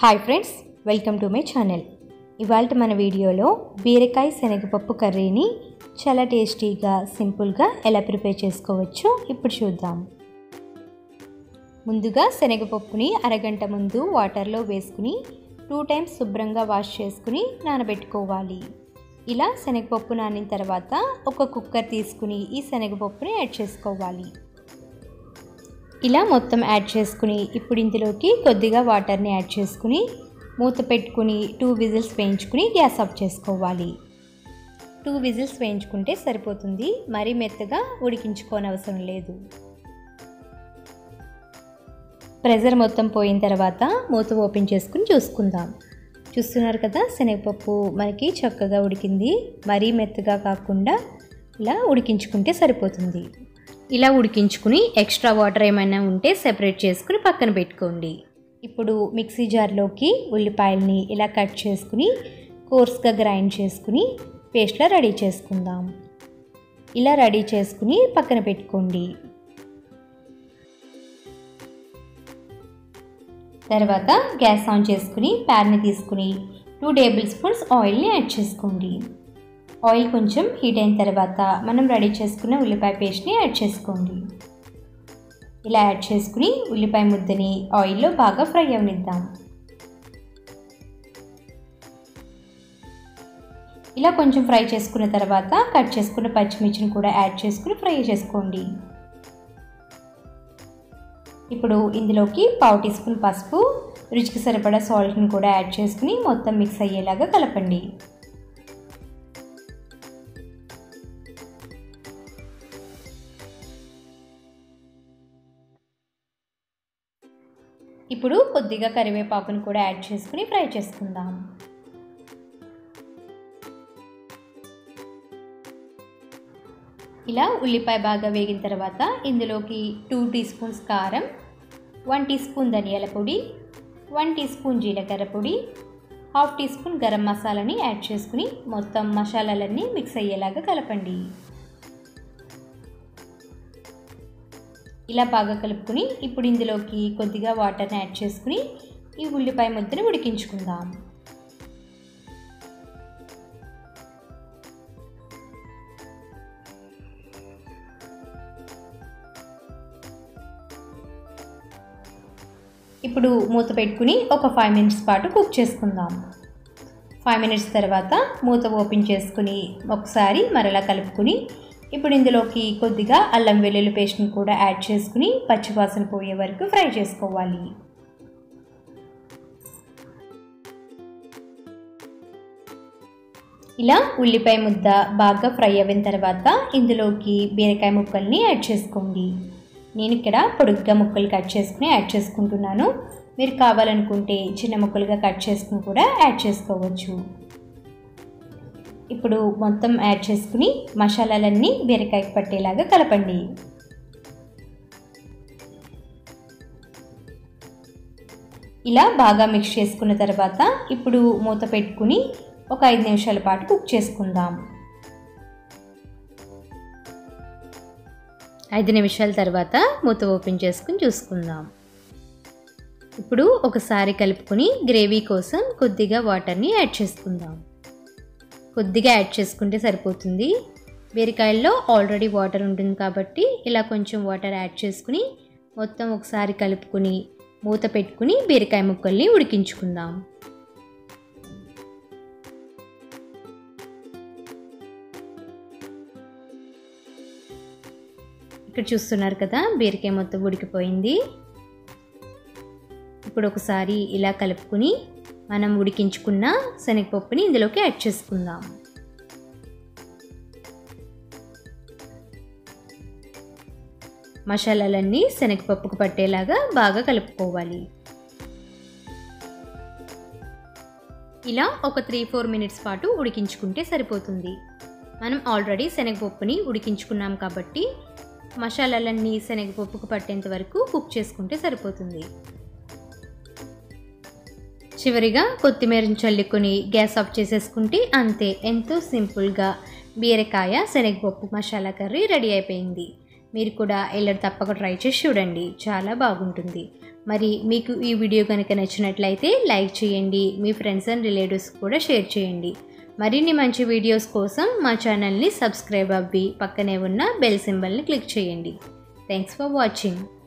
hi friends welcome to my channel ఇవాళ మన వీడియోలో బీరకాయ శనగపప్పు కర్రీని చాలా టేస్టీగా సింపుల్గా ఎలా ప్రిపేర్ చేసుకోవచ్చో ఇప్పుడు చూద్దాం ముందుగా శనగపప్పుని అరగంట ముందు వాటర్లో వేసుకుని టూ టైమ్స్ శుభ్రంగా వాష్ చేసుకుని నానబెట్టుకోవాలి ఇలా శనగపప్పు నానిన తర్వాత ఒక కుక్కర్ తీసుకుని ఈ శనగపప్పుని యాడ్ చేసుకోవాలి ఇలా మొత్తం యాడ్ చేసుకుని ఇప్పుడు ఇందులోకి కొద్దిగా వాటర్ని యాడ్ చేసుకుని మూత పెట్టుకుని టూ విజిల్స్ వేయించుకుని గ్యాస్ ఆఫ్ చేసుకోవాలి టూ విజిల్స్ వేయించుకుంటే సరిపోతుంది మరీ మెత్తగా ఉడికించుకోనవసరం లేదు ప్రెజర్ మొత్తం పోయిన తర్వాత మూత ఓపెన్ చేసుకుని చూసుకుందాం చూస్తున్నారు కదా శనగపప్పు మనకి చక్కగా ఉడికింది మరీ మెత్తగా కాకుండా ఇలా ఉడికించుకుంటే సరిపోతుంది ఇలా ఉడికించుకుని ఎక్స్ట్రా వాటర్ ఏమైనా ఉంటే సెపరేట్ చేసుకుని పక్కన పెట్టుకోండి ఇప్పుడు మిక్సీ జార్లోకి ఉల్లిపాయల్ని ఇలా కట్ చేసుకుని కోర్స్గా గ్రైండ్ చేసుకుని పేస్ట్లా రెడీ చేసుకుందాం ఇలా రెడీ చేసుకుని పక్కన పెట్టుకోండి తర్వాత గ్యాస్ ఆన్ చేసుకుని ప్యాన్ని తీసుకుని టూ టేబుల్ స్పూన్స్ ఆయిల్ని యాడ్ చేసుకోండి ఆయిల్ కొంచెం హీట్ అయిన తర్వాత మనం రెడీ చేసుకున్న ఉల్లిపాయ పేస్ట్ని యాడ్ చేసుకోండి ఇలా యాడ్ చేసుకుని ఉల్లిపాయ ముద్దని ఆయిల్లో బాగా ఫ్రై అవనిద్దాం ఇలా కొంచెం ఫ్రై చేసుకున్న తర్వాత కట్ చేసుకున్న పచ్చిమిర్చిని కూడా యాడ్ చేసుకుని ఫ్రై చేసుకోండి ఇప్పుడు ఇందులోకి పావు టీ స్పూన్ పసుపు రుచికి సరిపడా సాల్ట్ని కూడా యాడ్ చేసుకుని మొత్తం మిక్స్ అయ్యేలాగా కలపండి ఇప్పుడు కొద్దిగా కరివేపాకును కూడా యాడ్ చేసుకుని ఫ్రై చేసుకుందాం ఇలా ఉల్లిపాయ బాగా వేగిన తర్వాత ఇందులోకి టూ టీ స్పూన్స్ కారం వన్ టీ స్పూన్ ధనియాల పొడి వన్ టీ స్పూన్ జీలకర్ర పొడి హాఫ్ టీ స్పూన్ గరం మసాలాని యాడ్ చేసుకుని మొత్తం మసాలాలన్నీ మిక్స్ అయ్యేలాగా కలపండి ఇలా బాగా కలుపుకుని ఇప్పుడు ఇందులోకి కొద్దిగా వాటర్ని యాడ్ చేసుకుని ఈ ఉల్లిపాయ ముద్దను ఉడికించుకుందాం ఇప్పుడు మూత పెట్టుకుని ఒక ఫైవ్ మినిట్స్ పాటు కుక్ చేసుకుందాం ఫైవ్ మినిట్స్ తర్వాత మూత ఓపెన్ చేసుకుని ఒకసారి మరలా కలుపుకుని ఇప్పుడు ఇందులోకి కొద్దిగా అల్లం వెల్లుల్లి పేస్ట్ని కూడా యాడ్ చేసుకుని పచ్చివాసన పోయే వరకు ఫ్రై చేసుకోవాలి ఇలా ఉల్లిపాయ ముద్ద బాగా ఫ్రై అయిన తర్వాత ఇందులోకి బీరకాయ ముక్కల్ని యాడ్ చేసుకోండి నేను ఇక్కడ పొడుగ్గా ముక్కలు కట్ చేసుకుని యాడ్ చేసుకుంటున్నాను మీరు కావాలనుకుంటే చిన్న ముక్కలుగా కట్ చేసుకుని కూడా యాడ్ చేసుకోవచ్చు ఇప్పుడు మొత్తం యాడ్ చేసుకుని మసాలాలన్నీ బీరకాయకి పట్టేలాగా కలపండి ఇలా బాగా మిక్స్ చేసుకున్న తర్వాత ఇప్పుడు మూత పెట్టుకుని ఒక ఐదు నిమిషాల పాటు కుక్ చేసుకుందాం ఐదు నిమిషాల తర్వాత మూత ఓపెన్ చేసుకుని చూసుకుందాం ఇప్పుడు ఒకసారి కలుపుకొని గ్రేవీ కోసం కొద్దిగా వాటర్ని యాడ్ చేసుకుందాం కొద్దిగా యాడ్ చేసుకుంటే సరిపోతుంది బీరకాయల్లో ఆల్రెడీ వాటర్ ఉంటుంది కాబట్టి ఇలా కొంచెం వాటర్ యాడ్ చేసుకుని మొత్తం ఒకసారి కలుపుకొని మూత పెట్టుకుని బీరకాయ ముక్కల్ని ఉడికించుకుందాం ఇక్కడ చూస్తున్నారు కదా బీరకాయ మొత్తం ఉడికిపోయింది ఇప్పుడు ఒకసారి ఇలా కలుపుకుని మనం ఉడికించుకున్న శనగపప్పుని ఇందులోకి యాడ్ చేసుకుందాం మసాలాలన్నీ శనగపప్పుకు పట్టేలాగా బాగా కలుపుకోవాలి ఇలా ఒక త్రీ ఫోర్ మినిట్స్ పాటు ఉడికించుకుంటే సరిపోతుంది మనం ఆల్రెడీ శనగపప్పుని ఉడికించుకున్నాం కాబట్టి మసాలాలన్నీ శనగపప్పుకు పట్టేంత వరకు కుక్ చేసుకుంటే సరిపోతుంది చివరిగా కొత్తిమీరని చల్లుకొని గ్యాస్ ఆఫ్ చేసేసుకుంటే అంతే ఎంతో సింపుల్గా బీరకాయ శనగపప్పు మసాలా కర్రీ రెడీ అయిపోయింది మీరు కూడా ఎల్లరు తప్పక ట్రై చేసి చూడండి చాలా బాగుంటుంది మరి మీకు ఈ వీడియో కనుక నచ్చినట్లయితే లైక్ చేయండి మీ ఫ్రెండ్స్ అండ్ రిలేటివ్స్ కూడా షేర్ చేయండి మరిన్ని మంచి వీడియోస్ కోసం మా ఛానల్ని సబ్స్క్రైబ్ అవ్వి పక్కనే ఉన్న బెల్ సింబల్ని క్లిక్ చేయండి థ్యాంక్స్ ఫర్ వాచింగ్